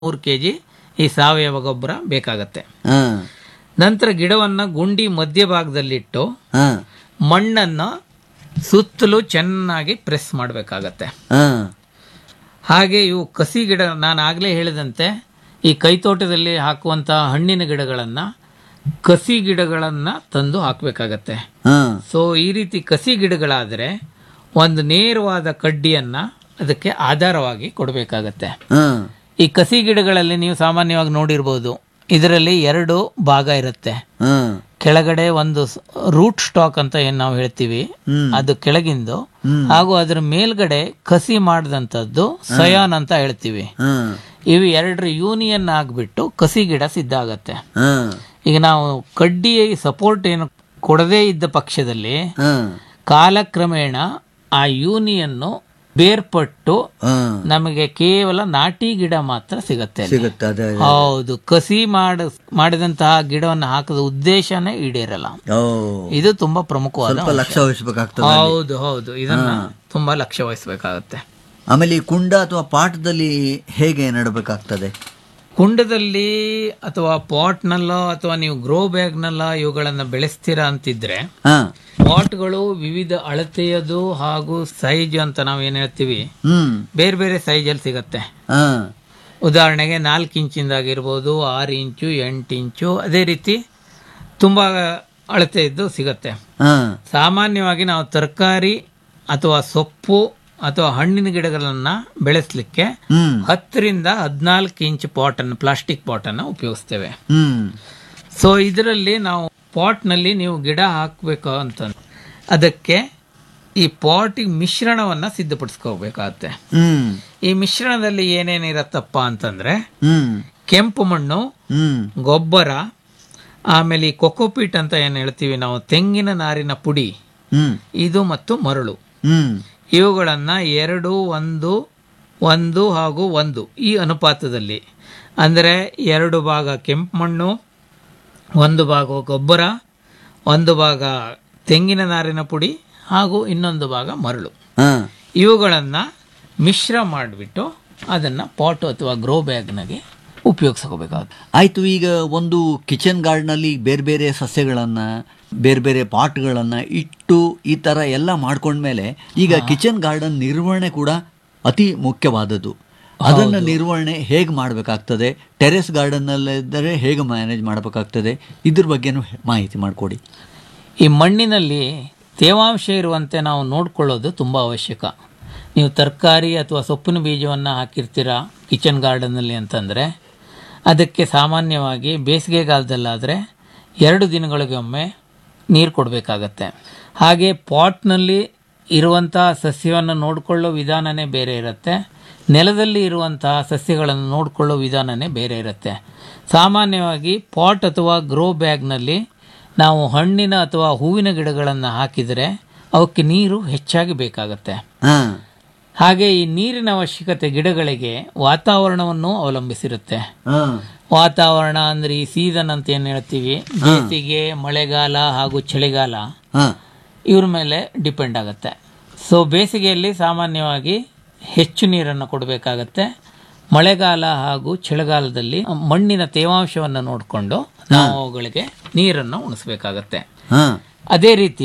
ಮೂರು K G ಈ ಸಾವಯವ ಗೊಬ್ಬರ ಬೇಕಾಗತ್ತೆ ಹಾ ನಂತರ ಗಿಡವನ್ನು ಗುಂಡಿ ಮಧ್ಯಭಾಗದಲ್ಲಿಟ್ಟು ಹಾ ಮಣ್ಣನ್ನು ಸುತ್ತಲೂ ಚೆನ್ನಾಗಿ ಪ್ರೆಸ್ ಮಾಡಬೇಕಾಗತ್ತೆ ಹಾ ಹಾಗೆ ಇವು ಕಸಿ ಗಿಡ ನಾನು ಆಗಲೇ ಹೇಳಿದಂತೆ ಈ ಕೈತೋಟದಲ್ಲಿ ಹಾಕುವಂತಹ ಹಣ್ಣಿನ ಗಿಡಗಳನ್ನು ಕಸಿ ಗಿಡಗಳನ್ನು ತಂದು ಹಾಕಬೇಕಾಗತ್ತೆ ಹಾ ಸೊ ಈ ರೀತಿ ಕಸಿ ಗಿಡಗಳಾದರೆ ಒಂದು ನೇರವಾದ ಕಡ್ಡಿಯನ್ನು ಅದಕ್ಕೆ ಆಧಾರವಾಗಿ ಕೊಡಬೇಕಾಗತ್ತೆ ಹಾ ಈ ಕಸಿ ಗಿಡಗಳಲ್ಲಿ ನೀವು ಸಾಮಾನ್ಯವಾಗಿ ನೋಡಿರ್ಬೋದು ಇದರಲ್ಲಿ ಎರಡು ಭಾಗ ಇರುತ್ತೆ ಹಾ ಕೆಳಗಡೆ ಒಂದು ರೂಟ್ ಸ್ಟಾಕ್ ಅಂತ ಏನ್ ನಾವು ಹೇಳ್ತೀವಿ ಹ್ಮ್. ಅದು ಕೆಳಗಿಂದು ಹ್ಮ್. ಹಾಗೂ ಅದರ ಮೇಲ್ಗಡೆ ಕಸಿ ಮಾಡಿದಂಥದ್ದು ಸಯಾನ್ ಅಂತ ಹೇಳ್ತೀವಿ ಹಾ ಇವು ಎರಡರ ಯೂನಿಯನ್ ಆಗ್ಬಿಟ್ಟು ಕಸಿ ಗಿಡ ಸಿದ್ಧ ಆಗತ್ತೆ ಹಾ ಈಗ ನಾವು ಕಡ್ಡಿ ಸಪೋರ್ಟ್ ಏನು ಕೊಡದೇ ಇದ್ದ ಪಕ್ಷದಲ್ಲಿ ಹಾ ಕಾಲಕ್ರಮೇಣ ಆ ಯೂನಿಯನ್ನು ಬೇರ್ಪಟ್ಟು ಹಾ ನಮಗೆ ಕೇವಲ ನಾಟಿ ಗಿಡ ಮಾತ್ರ ಸಿಗತ್ತೆ ಅಲ್ಲಿ. ಸಿಗುತ್ತೆ ಅದೇ ಅದೇ. ಹೌದು ಕಸಿ ಮಾಡ ಮಾಡಿದಂತಹ ಗಿಡವನ್ನು ಹಾಕದ ಉದ್ದೇಶನೇ ಈಡೇರಲ್ಲ ಓ ಇದು ತುಂಬಾ ಪ್ರಮುಖವಾದ ಸ್ವಲ್ಪ ಲಕ್ಷ್ಯ ವಹಿಸ್ಬೇಕಾಗ್ತದೆ ಹೌದು ಹೌದು ಇದನ್ನ ತುಂಬಾ ಲಕ್ಷ್ಯ ವಹಿಸಬೇಕಾಗತ್ತೆ ಆಮೇಲೆ ಈ ಕುಂಡ ಅಥವಾ ಪಾಠದಲ್ಲಿ ಹೇಗೆ ನೆಡಬೇಕಾಗ್ತದೆ ಕುಂಡದಲ್ಲಿ ಅಥವಾ ಪಾಟ್ನಲ್ಲೋ ಅಥವಾ ನೀವು ಗ್ರೋ ಬ್ಯಾಗ್ನಲ್ಲ ಇವುಗಳನ್ನ ಬೆಳೆಸ್ತೀರಾ ಅಂತಿದ್ರೆ ಹಾ ಪಾಟ್ಗಳು ವಿವಿಧ ಅಳತೆಯದು ಹಾಗೂ ಸೈಜ್ ಅಂತ ನಾವು ಏನ್ ಹೇಳ್ತೀವಿ ಹ್ಮ್ ಬೇರೆ ಬೇರೆ ಸೈಜಲ್ಲಿ ಸಿಗತ್ತೆ ಹಾ ಉದಾಹರಣೆಗೆ ನಾಲ್ಕು ಇಂಚಿಂದಾಗಿರ್ಬೋದು ಆರು ಇಂಚು ಎಂಟು ಇಂಚು ಅದೇ ರೀತಿ ತುಂಬ ಅಳತೆ ಇದ್ದು ಸಿಗತ್ತೆ ಹಾ ಸಾಮಾನ್ಯವಾಗಿ ನಾವು ತರಕಾರಿ ಅಥವಾ ಸೊಪ್ಪು ಅಥವಾ ಹಣ್ಣಿನ ಗಿಡಗಳನ್ನು ಬೆಳೆಸಲಿಕ್ಕೆ ಹ್ಮ್ ಹತ್ತರಿಂದ ಹದಿನಾಲ್ಕು ಇಂಚ್ ಪಾಟನ್ನು ಪ್ಲಾಸ್ಟಿಕ್ ಪಾಟನ್ನು ಉಪಯೋಗಿಸ್ತೇವೆ ಹ್ಮ್ ಸೊ ಇದರಲ್ಲಿ ನಾವು ಪಾಟ್ನಲ್ಲಿ ನೀವು ಗಿಡ ಹಾಕಬೇಕು ಅಂತ ಅದಕ್ಕೆ ಈ ಪಾಟಿಗೆ ಮಿಶ್ರಣವನ್ನು ಸಿದ್ಧಪಡಿಸ್ಕೋಬೇಕಾಗತ್ತೆ ಹ್ಮ್ ಈ ಮಿಶ್ರಣದಲ್ಲಿ ಏನೇನಿರತ್ತಪ್ಪ ಅಂತಂದ್ರೆ ಹ್ಮ್ ಕೆಂಪು ಮಣ್ಣು ಹ್ಮ್ ಗೊಬ್ಬರ ಆಮೇಲೆ ಈ ಕೊಕೋಪೀಟ್ ಅಂತ ಏನು ಹೇಳ್ತೀವಿ ನಾವು ತೆಂಗಿನ ನಾರಿನ ಪುಡಿ ಹ್ಮ್ ಇದು ಮತ್ತು ಮರಳು ಹ್ಮ್ ಇವುಗಳನ್ನು ಎರಡು ಒಂದು ಒಂದು ಹಾಗೂ ಒಂದು ಈ ಅನುಪಾತದಲ್ಲಿ ಅಂದರೆ ಎರಡು ಭಾಗ ಕೆಂಪು ಮಣ್ಣು ಒಂದು ಭಾಗ ಗೊಬ್ಬರ ಒಂದು ಭಾಗ ತೆಂಗಿನ ನಾರಿನ ಪುಡಿ ಹಾಗೂ ಇನ್ನೊಂದು ಭಾಗ ಮರಳು ಹಾ ಇವುಗಳನ್ನು ಮಿಶ್ರ ಮಾಡಿಬಿಟ್ಟು ಅದನ್ನು ಪಾಟು ಅಥವಾ ಗ್ರೋ ಬ್ಯಾಗ್ನಾಗೆ ಉಪಯೋಗಿಸ್ಕೋಬೇಕಾಗುತ್ತೆ ಆಯ್ತು ಈಗ ಒಂದು ಕಿಚನ್ ಗಾರ್ಡನಲ್ಲಿ ಬೇರೆ ಬೇರೆ ಸಸ್ಯಗಳನ್ನ ಬೇರೆ ಬೇರೆ ಪಾಟ್ಗಳನ್ನ ಇಟ್ಟು ಈ ತರ ಎಲ್ಲ ಮಾಡ್ಕೊಂಡ್ಮೇಲೆ ಈಗ ಕಿಚನ್ ಗಾರ್ಡನ್ ನಿರ್ವಹಣೆ ಕೂಡ ಅತಿ ಮುಖ್ಯವಾದದ್ದು ಅದನ್ನ ನಿರ್ವಹಣೆ ಹೇಗೆ ಮಾಡಬೇಕಾಗ್ತದೆ ಟೆರೆಸ್ ಗಾರ್ಡನ್ ಇದ್ದರೆ ಹೇಗೆ ಮ್ಯಾನೇಜ್ ಮಾಡಬೇಕಾಗ್ತದೆ ಇದ್ರ ಬಗ್ಗೆನೂ ಮಾಹಿತಿ ಮಾಡಿಕೊಡಿ ಈ ಮಣ್ಣಿನಲ್ಲಿ ತೇವಾಂಶ ಇರುವಂತೆ ನಾವು ನೋಡ್ಕೊಳ್ಳೋದು ತುಂಬ ಅವಶ್ಯಕ ನೀವು ತರಕಾರಿ ಅಥವಾ ಸೊಪ್ಪಿನ ಬೀಜವನ್ನು ಹಾಕಿರ್ತೀರಾ ಕಿಚನ್ ಗಾರ್ಡನ್ನಲ್ಲಿ ಅಂತಂದರೆ ಅದಕ್ಕೆ ಸಾಮಾನ್ಯವಾಗಿ ಬೇಸಿಗೆಗಾಲದಲ್ಲಾದರೆ ಎರಡು ದಿನಗಳಿಗೊಮ್ಮೆ ನೀರು ಕೊಡಬೇಕಾಗತ್ತೆ ಹಾಗೆ ಪಾಟ್ನಲ್ಲಿ ಇರುವಂತಹ ಸಸ್ಯವನ್ನು ನೋಡಿಕೊಳ್ಳೋ ವಿಧಾನನೇ ಬೇರೆ ಇರುತ್ತೆ ನೆಲದಲ್ಲಿ ಇರುವಂತಹ ಸಸ್ಯಗಳನ್ನು ನೋಡಿಕೊಳ್ಳೋ ವಿಧಾನನೇ ಬೇರೆ ಇರುತ್ತೆ ಸಾಮಾನ್ಯವಾಗಿ ಪಾಟ್ ಅಥವಾ ಗ್ರೋ ಬ್ಯಾಗ್ನಲ್ಲಿ ನಾವು ಹಣ್ಣಿನ ಅಥವಾ ಹೂವಿನ ಗಿಡಗಳನ್ನು ಹಾಕಿದರೆ ಅವಕ್ಕೆ ನೀರು ಹೆಚ್ಚಾಗಿ ಬೇಕಾಗತ್ತೆ ಹಾ ಹಾಗೆ ಈ ನೀರಿನ ಅವಶ್ಯಕತೆ ಗಿಡಗಳಿಗೆ ವಾತಾವರಣವನ್ನು ಅವಲಂಬಿಸಿರುತ್ತೆ ಹಾ ವಾತಾವರಣ ಅಂದ್ರೆ ಈ ಸೀಸನ್ ಅಂತ ಏನು ಹೇಳ್ತೀವಿ ಬೇಸಿಗೆ ಮಳೆಗಾಲ ಹಾಗೂ ಚಳಿಗಾಲ ಹಾ ಇವ್ರ ಮೇಲೆ ಡಿಪೆಂಡ್ ಆಗುತ್ತೆ ಸೊ ಬೇಸಿಗೆಯಲ್ಲಿ ಸಾಮಾನ್ಯವಾಗಿ ಹೆಚ್ಚು ನೀರನ್ನು ಕೊಡಬೇಕಾಗತ್ತೆ ಮಳೆಗಾಲ ಹಾಗೂ ಚಳಿಗಾಲದಲ್ಲಿ ಮಣ್ಣಿನ ತೇವಾಂಶವನ್ನು ನೋಡಿಕೊಂಡು ನಾವು ಅವುಗಳಿಗೆ ನೀರನ್ನು ಉಣಿಸ್ಬೇಕಾಗತ್ತೆ ಹಾ ಅದೇ ರೀತಿ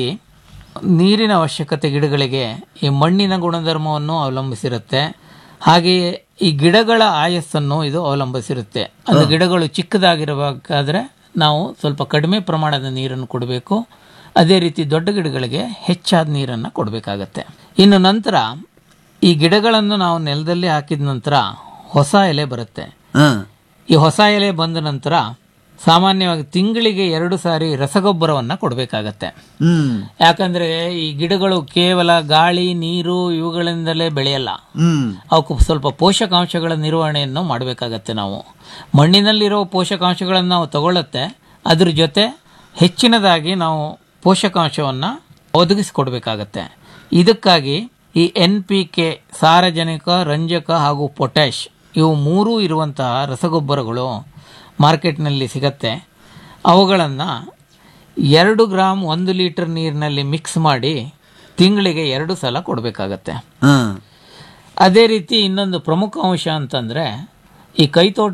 ನೀರಿನ ಅವಶ್ಯಕತೆ ಗಿಡಗಳಿಗೆ ಈ ಮಣ್ಣಿನ ಗುಣಧರ್ಮವನ್ನು ಅವಲಂಬಿಸಿರುತ್ತೆ ಹಾಗೆಯೇ ಈ ಗಿಡಗಳ ಆಯಸ್ಸನ್ನು ಇದು ಅವಲಂಬಿಸಿರುತ್ತೆ ಅದು ಗಿಡಗಳು ಚಿಕ್ಕದಾಗಿರಬೇಕಾದ್ರೆ ನಾವು ಸ್ವಲ್ಪ ಕಡಿಮೆ ಪ್ರಮಾಣದ ನೀರನ್ನು ಕೊಡಬೇಕು ಅದೇ ರೀತಿ ದೊಡ್ಡ ಗಿಡಗಳಿಗೆ ಹೆಚ್ಚಾದ ನೀರನ್ನು ಕೊಡಬೇಕಾಗತ್ತೆ ಇನ್ನು ನಂತರ ಈ ಗಿಡಗಳನ್ನು ನಾವು ನೆಲದಲ್ಲಿ ಹಾಕಿದ ನಂತರ ಹೊಸ ಎಲೆ ಬರುತ್ತೆ ಹಾ ಈ ಹೊಸ ಎಲೆ ಬಂದ ನಂತರ ಸಾಮಾನ್ಯವಾಗಿ ತಿಂಗಳಿಗೆ ಎರಡು ಸಾರಿ ರಸಗೊಬ್ಬರವನ್ನು ಕೊಡಬೇಕಾಗತ್ತೆ ಹ್ಮ್ ಯಾಕಂದ್ರೆ ಈ ಗಿಡಗಳು ಕೇವಲ ಗಾಳಿ ನೀರು ಇವುಗಳಿಂದಲೇ ಬೆಳೆಯಲ್ಲ ಹ್ಮ್ ಅವಕ್ಕೆ ಸ್ವಲ್ಪ ಪೋಷಕಾಂಶಗಳ ನಿರ್ವಹಣೆಯನ್ನು ಮಾಡಬೇಕಾಗತ್ತೆ ನಾವು ಮಣ್ಣಿನಲ್ಲಿರೋ ಪೋಷಕಾಂಶಗಳನ್ನು ನಾವು ತಗೊಳ್ಳುತ್ತೆ ಅದ್ರ ಜೊತೆ ಹೆಚ್ಚಿನದಾಗಿ ನಾವು ಪೋಷಕಾಂಶವನ್ನು ಒದಗಿಸಿಕೊಡ್ಬೇಕಾಗತ್ತೆ ಇದಕ್ಕಾಗಿ ಈ ಎನ್ ಪಿ ಕೆ ಸಾರಜನಕ ರಂಜಕ ಹಾಗೂ ಪೊಟ್ಯಾಶ್ ಇವು ಮೂರೂ ಇರುವಂತಹ ರಸಗೊಬ್ಬರಗಳು ಮಾರ್ಕೆಟ್ನಲ್ಲಿ ಸಿಗತ್ತೆ ಅವುಗಳನ್ನು ಎರಡು ಗ್ರಾಮ್ ಒಂದು ಲೀಟರ್ ನೀರಿನಲ್ಲಿ ಮಿಕ್ಸ್ ಮಾಡಿ ತಿಂಗಳಿಗೆ ಎರಡು ಸಲ ಕೊಡಬೇಕಾಗತ್ತೆ ಹಾ ಅದೇ ರೀತಿ ಇನ್ನೊಂದು ಪ್ರಮುಖ ಅಂಶ ಅಂತಂದರೆ ಈ ಕೈತೋಟ